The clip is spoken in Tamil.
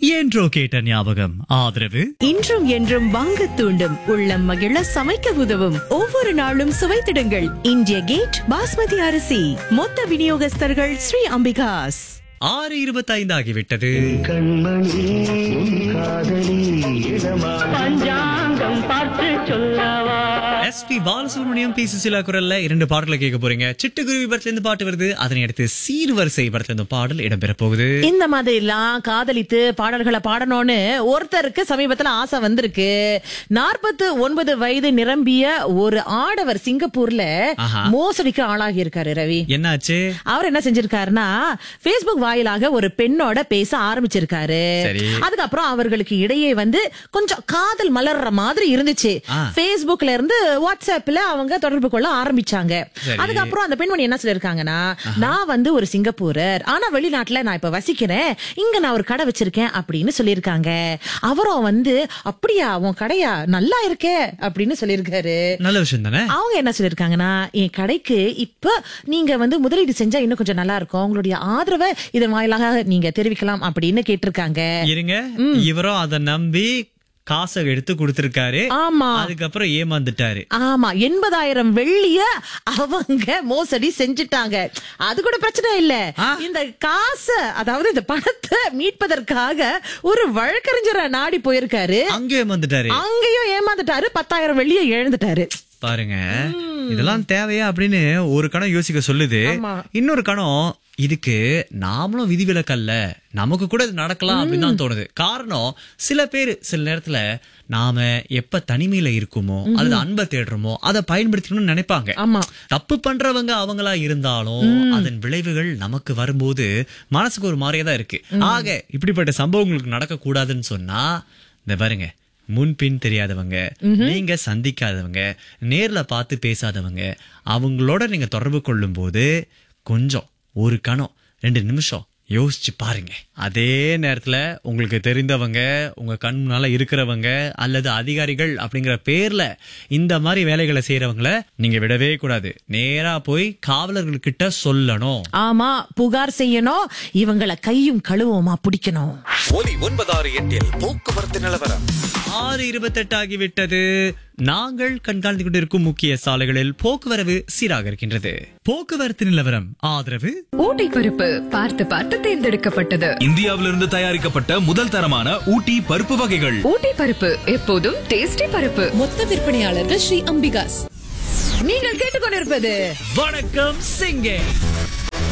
என்றோ கேட்ட ஞாபகம் ஆதரவு இன்றும் என்றும் வாங்க தூண்டும் உள்ளம் மகிழ சமைக்க உதவும் ஒவ்வொரு நாளும் சுவைத்திடுங்கள் இந்திய கேட் பாஸ்மதி அரிசி மொத்த விநியோகஸ்தர்கள் ஸ்ரீ அம்பிகாஸ் ஆறு இருபத்தைந்து ஆகிவிட்டது கண்மணி உன் காதலி இடமா பஞ்சாங்கம் பார்த்து சொல்லவா S P Balasubrahmanyam P Susheela குரல்ல இரண்டு பாடல்களை கேட்க போறீங்க சிட்டுக்குருவி படத்துல இருந்து பாட்டு வருது அதனை அடுத்து சீர்வரிசை படத்துல இருந்து பாடல் இடம்பெற போகுது இந்த மாதிரி எல்லாம் காதலித்து பாடல்களை பாடணும்னு ஒருத்தருக்கு சமீபத்துல ஆசை வந்திருக்கு நாற்பத்து ஒன்பது வயது நிரம்பிய ஒரு ஆடவர் சிங்கப்பூர்ல ஆஹா. மோசடிக்கு ஆளாகி இருக்காரு ரவி என்னாச்சு அவர் என்ன செஞ்சிருக்காருன்னா Facebook வாயிலாக ஒரு பெண்ணோட பேச ஆரம்பிச்சிருக்காரு சரி. அதுக்கப்புறம் அவர்களுக்கு இடையே வந்து கொஞ்சம் காதல் மலர்ற மாதிரி இருந்துச்சு ஆ. Facebookல இருந்து வாட்ஸ்அப்ல அவங்க தொடர்பு கொள்ள ஆரம்பிச்சாங்க சரி. அதுக்கப்புறம் அந்த பெண்மணி என்ன சொல்லிருக்காங்கன்னா நான் வந்து ஒரு சிங்கப்பூரர் ஆனா வெளிநாட்டுல நான் இப்ப வசிக்கிறேன் இங்க நான் ஒரு கடை வச்சிருக்கேன் அப்படின்னு சொல்லியிருக்காங்க அவரும் வந்து அப்படியா உன் கடையா நல்லா இருக்கே அப்படின்னு சொல்லியிருக்காரு நல்ல விஷயம் தானே அவங்க என்ன சொல்லிருக்காங்கன்னா என் கடைக்கு இப்ப நீங்க வந்து முதலீடு செஞ்சா இன்னும் கொஞ்சம் நல்லா இருக்கும் உங்களுடைய ஆதரவை இதன் வாயிலாக நீங்க தெரிவிக்கலாம் அப்படின்னு கேட்டிருக்காங்க இருங்க இவரும் அதை நம்பி காசை எடுத்து கொடுத்திருக்காரு ஆமா அதுக்கப்புறம் ஏமாந்துட்டாரு ஆமா எண்பதாயிரம் வெள்ளிய அவங்க மோசடி செஞ்சுட்டாங்க அது கூட பிரச்சனை இல்ல ஆ. இந்த காசை அதாவது இந்த பணத்தை மீட்பதற்காக ஒரு வழக்கறிஞரை நாடி போயிருக்காரு அங்கே ஏமாந்துட்டாரு அங்கேயும் ஏமாந்துட்டாரு பத்தாயிரம் வெள்ளிய இழந்துட்டாரு பாருங்க இதெல்லாம் தேவையா அப்படின்னு ஒரு கணம் யோசிக்க சொல்லுது ஆமா. இன்னொரு கணம் இதுக்கு நாமளும் விதிவிலக்கல்ல நமக்கு கூட இது நடக்கலாம் அப்படின்னு தான் தோணுது காரணம் சில பேர் சில நேரத்துல நாம எப்ப தனிமையில இருக்குமோ அல்லது அன்பை தேடுறோமோ அதை பயன்படுத்தணும்னு நினைப்பாங்க ஆமா தப்பு பண்றவங்க அவங்களா இருந்தாலும் அதன் விளைவுகள் நமக்கு வரும்போது மனசுக்கு ஒரு மாதிரியா தான் இருக்கு ஆக இப்படிப்பட்ட சம்பவங்களுக்கு நடக்க கூடாதுன்னு சொன்னா இந்த பாருங்க முன்பின் தெரியாதவங்க நீங்க சந்திக்காதவங்க நேர்ல பார்த்து பேசாதவங்க அவங்களோட நீங்க தொடர்பு கொள்ளும் போது கொஞ்சம் ஒரு கணம் ரெண்டு நிமிஷம் யோசிச்சு பாருங்க அதே நேரத்துல உங்களுக்கு தெரிந்தவங்க உங்க கண் முன்னால இருக்கிறவங்க அல்லது அதிகாரிகள் அப்படிங்கிற பேர்ல இந்த மாதிரி வேலைகளை செய்யறவங்கள நீங்க விடவே கூடாது நேரா போய் காவலர்கள் கிட்ட சொல்லணும் ஆமா புகார் செய்யணும் இவங்களை கையும் கழுவுமா பிடிக்கணும் ஒலி ஒன்பதாறு எட்டில் போக்குவரத்து நிலவரம் ஆறு இருபத்தெட்டு ஆகிவிட்டது நாங்கள் கண்காணித்துக் கொண்டிருக்கும் முக்கிய சாலைகளில் போக்குவரவு சீராக இருக்கின்றது போக்குவரத்து நிலவரம் ஆதரவு ஊட்டி பருப்பு பார்த்து பார்த்து தேர்ந்தெடுக்கப்பட்டது இந்தியாவிலிருந்து தயாரிக்கப்பட்ட முதல் தரமான ஊட்டி பருப்பு வகைகள் ஊட்டி பருப்பு எப்போதும் டேஸ்டி பருப்பு மொத்த விற்பனையாளர்கள் ஸ்ரீ அம்பிகாஸ் நீங்கள் கேட்டுக்கொண்டிருப்பது வணக்கம் சிங்கே